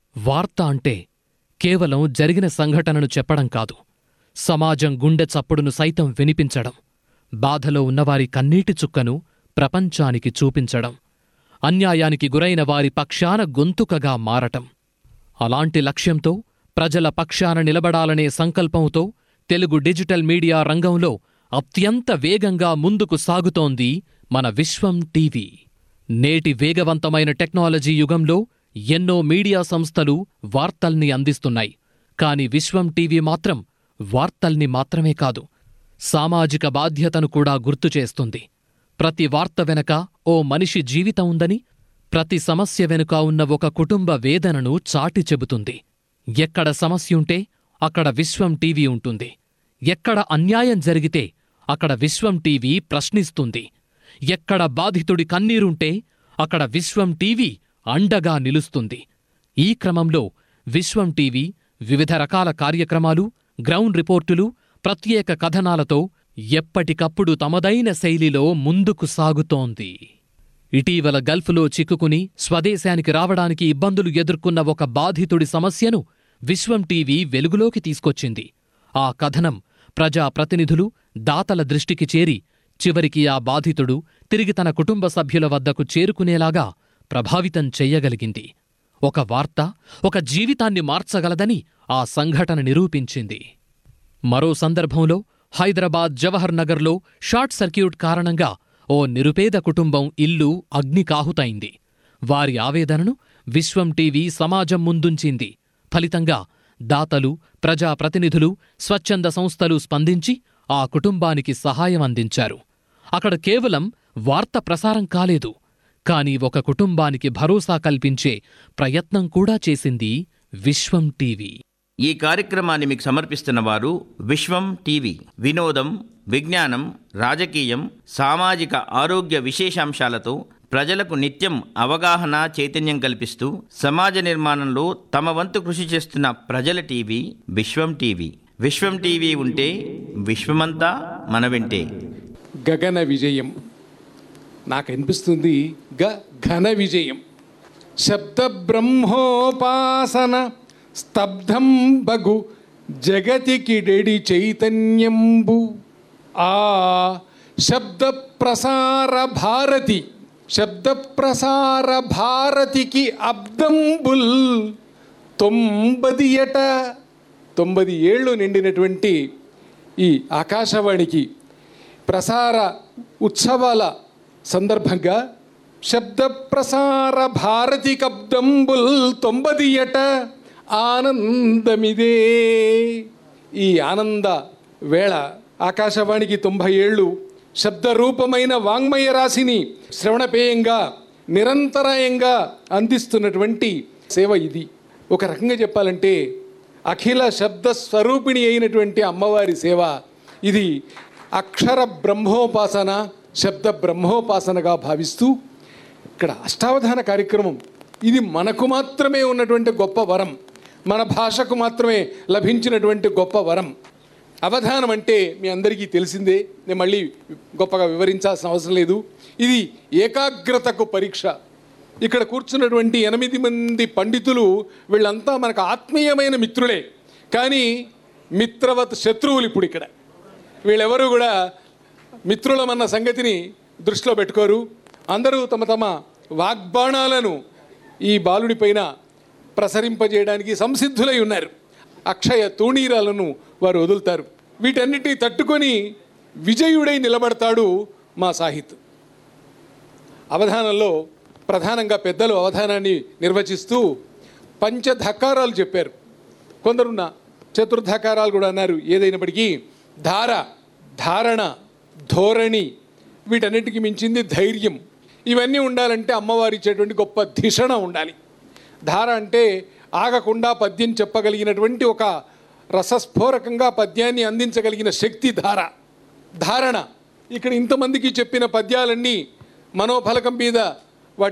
వార్త అంటే కేవలం జరిగిన సంఘటనను చెప్పడం కాదు సమాజం గుండె చప్పుడును సైతం వినిపించడం బాధలో ఉన్నవారి కన్నీటి చుక్కను ప్రపంచానికి చూపించడం అన్యాయానికి గురైన వారి పక్షాన గొంతుకగా మారటం అలాంటి లక్ష్యంతో ప్రజల పక్షాన నిలబడాలనే సంకల్పంతో తెలుగు డిజిటల్ మీడియా రంగంలో అత్యంత వేగంగా ముందుకు సాగుతోంది మన విశ్వం టీవీ నేటి వేగవంతమైన టెక్నాలజీ యుగంలో ఎన్నో మీడియా సంస్థలు వార్తల్ని అందిస్తున్నాయి కాని విశ్వం టీవీ మాత్రం వార్తల్ని మాత్రమే కాదు సామాజిక బాధ్యతను కూడా గుర్తు చేస్తుంది ప్రతి వార్త వెనక ఓ మనిషి జీవితం ఉందని ప్రతి సమస్య వెనుక ఉన్న ఒక కుటుంబ వేదనను చాటి చెబుతుంది ఎక్కడ సమస్యుంటే అక్కడ విశ్వం టీవీ ఉంటుంది ఎక్కడ అన్యాయం జరిగితే అక్కడ విశ్వం టీవీ ప్రశ్నిస్తుంది ఎక్కడ బాధితుడి కన్నీరుంటే అక్కడ విశ్వం టీవీ అండగా నిలుస్తుంది ఈ క్రమంలో విశ్వం టీవీ వివిధ రకాల కార్యక్రమాలు గ్రౌండ్ రిపోర్టులు ప్రత్యేక కథనాలతో ఎప్పటికప్పుడు తమదైన శైలిలో ముందుకు సాగుతోంది ఇటీవల గల్ఫ్లో చిక్కుకుని స్వదేశానికి రావడానికి ఇబ్బందులు ఎదుర్కొన్న ఒక బాధితుడి సమస్యను విశ్వం టీవీ వెలుగులోకి తీసుకొచ్చింది ఆ కథనం ప్రజా ప్రతినిధులు దాతల దృష్టికి చేరి చివరికి ఆ బాధితుడు తిరిగి తన కుటుంబ సభ్యుల వద్దకు చేరుకునేలాగా ప్రభావితం చెయ్యగలిగింది ఒక వార్త ఒక జీవితాన్ని మార్చగలదని ఆ సంఘటన నిరూపించింది మరో సందర్భంలో హైదరాబాద్ జవహర్ నగర్లో షార్ట్ సర్క్యూట్ కారణంగా ఓ నిరుపేద కుటుంబం ఇల్లు అగ్నికాహుతైంది వారి ఆవేదనను విశ్వం టీవీ సమాజం ముందుంచింది ఫలితంగా దాతలు ప్రజాప్రతినిధులు స్వచ్ఛంద సంస్థలు స్పందించి ఆ కుటుంబానికి సహాయం అందించారు అక్కడ కేవలం వార్త ప్రసారం కాలేదు కాని ఒక కుటుంబానికి భరోసా కల్పించే ప్రయత్నం కూడా చేసింది విశ్వం టీవీ ఈ కార్యక్రమాన్ని మీకు సమర్పిస్తున్న వారు విశ్వం టీవీ వినోదం విజ్ఞానం రాజకీయం సామాజిక ఆరోగ్య విశేషాంశాలతో ప్రజలకు నిత్యం అవగాహన చైతన్యం కల్పిస్తూ సమాజ నిర్మాణంలో తమ వంతు కృషి చేస్తున్న ప్రజల TV Viswam TV Viswam TV ఉంటే విశ్వమంతా మన వెంటే గగన విజయం నాకు అనిపిస్తుంది గ ఘన విజయం శబ్ద బ్రహ్మోపాసన స్తబ్ధం బగు జగతికిడెడి చైతన్యంబు ఆ శబ్ద ప్రసార భారతి శబ్ద ప్రసార భారతికి అబ్దంబుల్ తొంభది ఎట తొంభది ఏళ్ళు నిండినటువంటి ఈ ఆకాశవాణికి ప్రసార ఉత్సవాల సందర్భంగా శబ్ద ప్రసార భారతి కబ్దంబుల్ తొంభదియట ఆనందమిదే ఈ ఆనంద వేళ ఆకాశవాణికి తొంభై ఏళ్ళు శబ్దరూపమైన వాంగ్మయ రాశిని శ్రవణపేయంగా నిరంతరాయంగా అందిస్తున్నటువంటి సేవ ఇది ఒక రకంగా చెప్పాలంటే అఖిల శబ్ద స్వరూపిణి అయినటువంటి అమ్మవారి సేవ ఇది అక్షర బ్రహ్మోపాసన శబ్ద బ్రహ్మోపాసనగా భావిస్తూ ఇక్కడ అష్టావధాన కార్యక్రమం ఇది మనకు మాత్రమే ఉన్నటువంటి గొప్ప వరం మన భాషకు మాత్రమే లభించినటువంటి గొప్ప వరం అవధానం అంటే మీ అందరికీ తెలిసిందే నేను మళ్ళీ గొప్పగా వివరించాల్సిన అవసరం లేదు ఇది ఏకాగ్రతకు పరీక్ష ఇక్కడ కూర్చున్నటువంటి ఎనిమిది మంది పండితులు వీళ్ళంతా మనకు ఆత్మీయమైన మిత్రులే కానీ మిత్రవత్ శత్రువులు ఇప్పుడు ఇక్కడ వీళ్ళెవరూ కూడా మిత్రులమన్న సంగతిని దృష్టిలో పెట్టుకోరు అందరూ తమ తమ వాగ్బాణాలను ఈ బాలుడిపైన ప్రసరింపజేయడానికి సంసిద్ధులై ఉన్నారు అక్షయ తూణీరాలను వారు వదులుతారు వీటన్నిటిని తట్టుకొని విజయుడై నిలబడతాడు మా సాహిత్ అవధానంలో ప్రధానంగా పెద్దలు అవధానాన్ని నిర్వచిస్తూ పంచధకారాలు చెప్పారు కొందరున్న చతుర్ధకారాలు కూడా అన్నారు ఏదైనప్పటికీ ధార ధారణ ధోరణి వీటన్నిటికీ మించింది ధైర్యం ఇవన్నీ ఉండాలంటే అమ్మవారి ఇచ్చేటువంటి గొప్ప ధిషణ ఉండాలి ధార అంటే ఆగకుండా పద్యం చెప్పగలిగినటువంటి ఒక రసస్ఫోరకంగా పద్యాన్ని అందించగలిగిన శక్తి ధార ధారణ ఇక్కడ ఇంతమందికి చెప్పిన పద్యాలన్నీ మనోఫలకం మీద